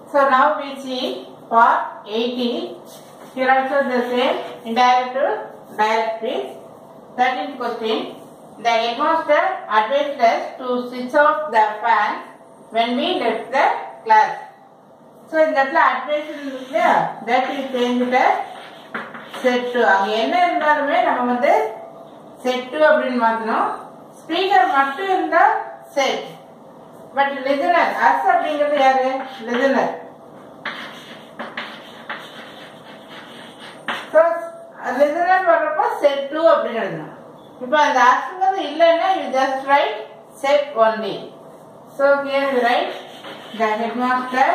So now we see part 18. Here also the same indirect to direct is 13th question. The headmaster advised us to switch off the fan when we left the class. So இந்த இடத்துல advice இருக்கு இல்லையா that is change said to அங்க என்ன இருந்தாலுமே நம்ம வந்து set to அப்படின்னு மாத்தணும் ஸ்பீக்கர் மட்டும் இருந்தா செட் பட் லிசனர் அஸ் அப்படிங்கிறது யாரு லிசனர் ஸோ லிசனர் வர்றப்போ செட் டூ அப்படின்னு எழுதணும் இப்போ அந்த அஸ்ங்கிறது இல்லைன்னா you just write said only so here you write the head master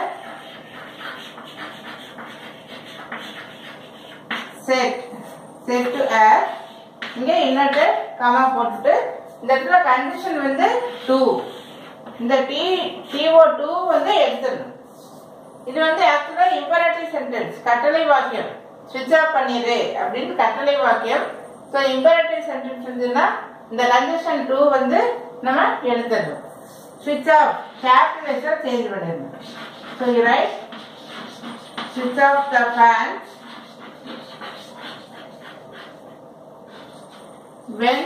said said to or இங்கே இன்னொரு கமா போட்டுட்டு இந்த இடத்துல கண்டிஷன் வந்து டூ இந்த டி டிஓ டூ வந்து எடுத்துடணும் இது வந்து ஆக்சுவலா இம்பரேட்டிவ் சென்டென்ஸ் கட்டளை வாக்கியம் ஸ்விட்ச் ஆஃப் பண்ணிடு அப்படின்னு கட்டளை வாக்கியம் ஸோ இம்பரேட்டிவ் சென்டென்ஸ் இருந்ததுன்னா இந்த கண்டிஷன் டூ வந்து நம்ம எடுத்துடணும் ஸ்விட்ச் ஆஃப் கேபிட்டலைஸாக சேஞ்ச் பண்ணிடணும் ஸோ யூ ரைட் ஸ்விட்ச் ஆஃப் த ஃபேன் when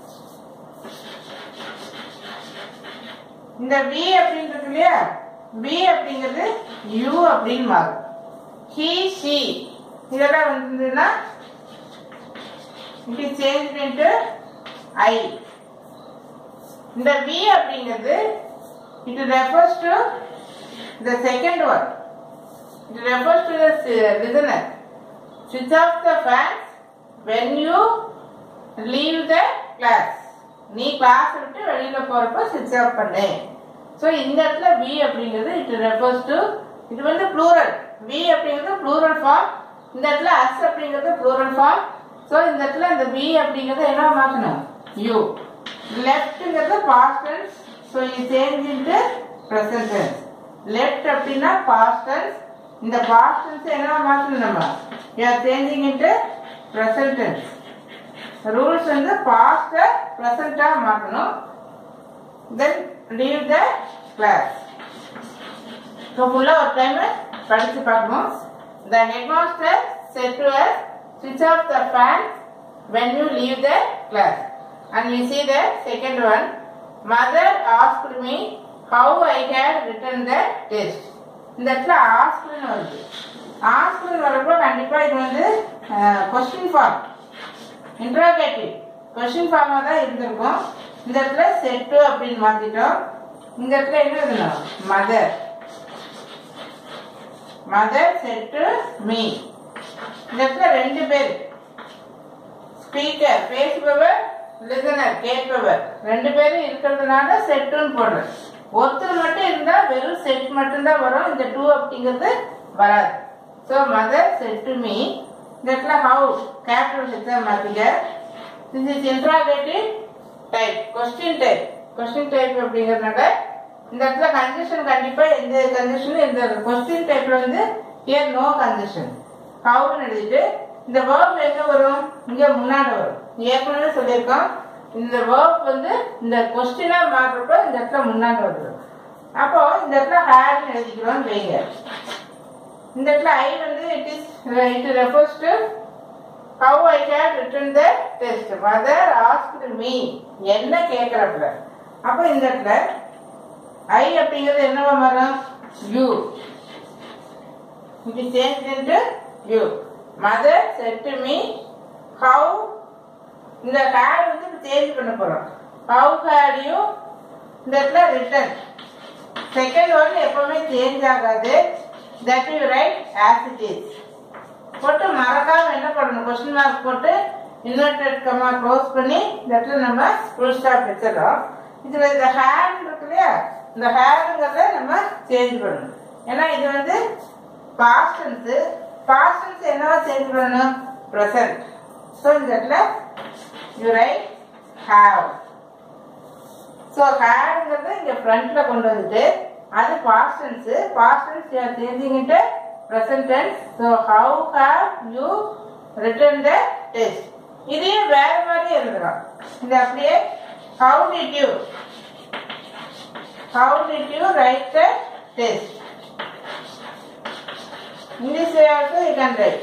இந்த V அப்படின்றது இல்லையா V அப்படிங்கிறது U அப்படின்னு மாறும் he she இதெல்லாம் வந்ததுன்னா it is changed into I இந்த V அப்படிங்கிறது it refers to the second one it refers to the listener switch off the fans when you leave the class நீ கிளாஸ் விட்டு வெளியில போறப்ப சுவிட்ச் ஆஃப் பண்ணு ஸோ இந்த இடத்துல வி அப்படிங்கிறது இட் ரெஃபர்ஸ் டு இது வந்து ப்ளூரல் வி அப்படிங்கிறது ப்ளூரல் ஃபார்ம் இந்த இடத்துல அஸ் அப்படிங்கிறது ப்ளூரல் ஃபார்ம் ஸோ இந்த இடத்துல இந்த வி அப்படிங்கிறது என்ன மாற்றணும் யூ லெஃப்ட்ங்கிறது பாஸ்ட் டென்ஸ் ஸோ இது change into present tense left அப்படின்னா பாஸ்ட் டென்ஸ் இந்த பாஸ்ட் டென்ஸ் என்ன மாற்றணும் நம்ம you are changing into present tense rules வந்து பாஸ்ட ப்ரெசண்டா மாற்றணும் then leave the class so ஃபுல்லாக ஒரு டைம் படித்து பார்க்கணும் the head master said to us ஸ்விட்ச் off the fan when you leave the class and you see the second one mother asked me how I have written the test இந்த இடத்துல ஆஸ்குன்னு வருது ஆஸ்குன்னு வரப்போ கண்டிப்பாக இது வந்து கொஸ்டின் ஃபார்ம் இன்ட்ராகேட்டிவ் கொஸ்டின் ஃபார்மாக தான் இருந்திருக்கும் இந்த இடத்துல செட்டு அப்படின்னு மாத்திட்டோம் இந்த இடத்துல என்ன எழுதணும் மதர் மதர் செட்டு மீ இந்த இடத்துல ரெண்டு பேர் ஸ்பீக்கர் பேசுபவர் லிசனர் கேட்பவர் ரெண்டு பேரும் இருக்கிறதுனால செட்டுன்னு போடுறேன் ஒருத்தர் மட்டும் இருந்தா வெறும் செட் மட்டும்தான் வரும் இந்த டூ அப்படிங்கிறது வராது ஸோ மதர் செட்டு மீ இந்த இடத்துல ஹவு கேபிட்டல் லெட்டர் மாத்திக்க this is interrogative type question type question type அப்படிங்கறதுனால இந்த இடத்துல கண்டிஷன் கண்டிப்பா எந்த கண்டிஷனும் இந்த கொஸ்டின் டைப்ல வந்து ஹியர் நோ கண்டிஷன் ஹவுன்னு எழுதிட்டு இந்த வேர்ப் எங்க வரும் இங்க முன்னாடி வரும் ஏற்கனவே சொல்லியிருக்கோம் இந்த வேர்ப் வந்து இந்த கொஸ்டினா மாறுறப்ப இந்த இடத்துல முன்னாடி வருது அப்போ இந்த இடத்துல ஹேட்னு எழுதிக்கிறோம் வைங்க இந்த இடத்துல ஐ வந்து it is it refers to how I had written the test mother asked me என்ன கேட்கறப்ப அப்போ இந்த இடத்துல ஐ அப்படிங்கிறது என்னவா வரும் you it is change into you mother said to me how இந்த ஹேட் வந்து சேஞ்ச் பண்ண போறோம் ஹவு ஹேட் யூ இந்த இடத்துல ரிட்டன் செகண்ட் ஒன் எப்பவுமே சேஞ்ச் ஆகாது that you write as it is போட்டு மறக்காம என்ன பண்ணணும் கொஸ்டின் மார்க் போட்டு இன்வெர்டட் கமா க்ளோஸ் பண்ணி இந்த இடத்துல நம்ம ஃபுல் ஸ்டாப் வச்சிடறோம் இதுல இந்த ஹேர் இருக்கு இல்லையா இந்த ஹேருங்கிறத நம்ம சேஞ்ச் பண்ணணும் ஏன்னா இது வந்து பாஸ்டன்ஸ் பாஸ்டன்ஸ் என்னவா சேஞ்ச் பண்ணணும் ப்ரெசன்ட் ஸோ இந்த இடத்துல யூ ரைட் ஹேவ் ஸோ ஹேருங்கிறத இங்க ஃப்ரண்ட்ல கொண்டு வந்துட்டு அது past tense past tense you are changing into present tense so how have you written the test இதையே வேற மாதிரி எழுதுறோம் இது அப்படியே how did you how did you write the test In this way also you can write.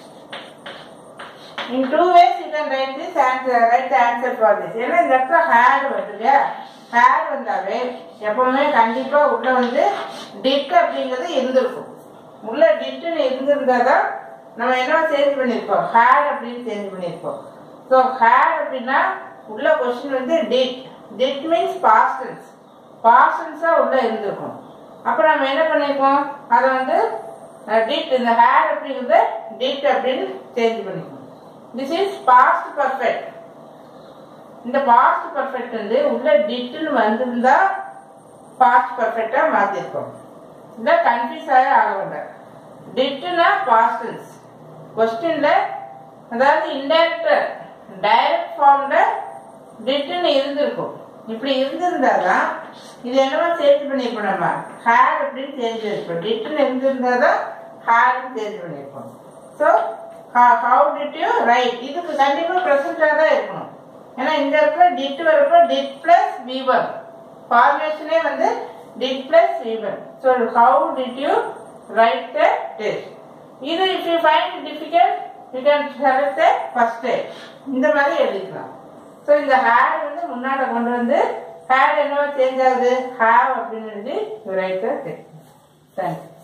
In two ways you can write this answer, write the answer for this. ஏன்னா இந்த இடத்துல had வருது இல்லையா had வந்தாவே எப்பவுமே கண்டிப்பா உள்ள வந்து டிட் அப்படிங்கிறது இருந்திருக்கும் உள்ள டிட்னு இருந்திருந்தா தான் நம்ம என்ன சேஞ்ச் பண்ணியிருப்போம் ஹேட் அப்படின்னு சேஞ்ச் பண்ணியிருப்போம் ஸோ ஹேட் அப்படின்னா உள்ள கொஸ்டின் வந்து டிட் டிட் மீன்ஸ் பாஸ்டன்ஸ் பாஸ்டன்ஸாக உள்ள இருந்திருக்கும் அப்போ நம்ம என்ன பண்ணியிருக்கோம் அதை வந்து டிட் இந்த ஹேட் அப்படிங்கிறத டிட் அப்படின்னு சேஞ்ச் பண்ணிக்கணும் திஸ் இஸ் பாஸ்ட் பர்ஃபெக்ட் இந்த பாஸ்ட் பர்ஃபெக்ட் வந்து உள்ள டிட்னு வந்திருந்தா பாஸ்ட் பர்ஃபெக்டாக மாற்றிருக்கோம் இல்லை கன்ஃபியூஸ் ஆகி ஆக வேண்டாம் டிட்னா பாஸ்டன்ஸ் கொஸ்டின்ல அதாவது இன்டைரக்ட் டைரக்ட் ஃபார்ம்ல டிட்னு இருந்திருக்கும் இப்படி இருந்திருந்தாதான் இது என்னவா சேஞ்ச் பண்ணியிருப்போம் நம்ம ஹேர் அப்படின்னு சேஞ்ச் பண்ணியிருப்போம் டிட்னு இருந்திருந்தா தான் ஹேர்னு சேஞ்ச் பண்ணியிருப்போம் so how did you write இதுக்கு கண்டிப்பாக ப்ரெசண்டாக தான் இருக்கணும் ஏன்னா இந்த இடத்துல டிட் வரப்போ டிட் பிளஸ் வி ஒன் ஃபார்மேஷனே வந்து did plus V one so how did you write the test இது if you find difficult you can select the first stage இந்த மாதிரி எழுதிக்கலாம் ஸோ இந்த ஹேர் வந்து முன்னாடி கொண்டு வந்து ஹேர் என்னவா சேஞ்ச் ஆகுது ஹேவ் அப்படின்னு எழுதி ரைட் த டெஸ்ட் தேங்க்யூ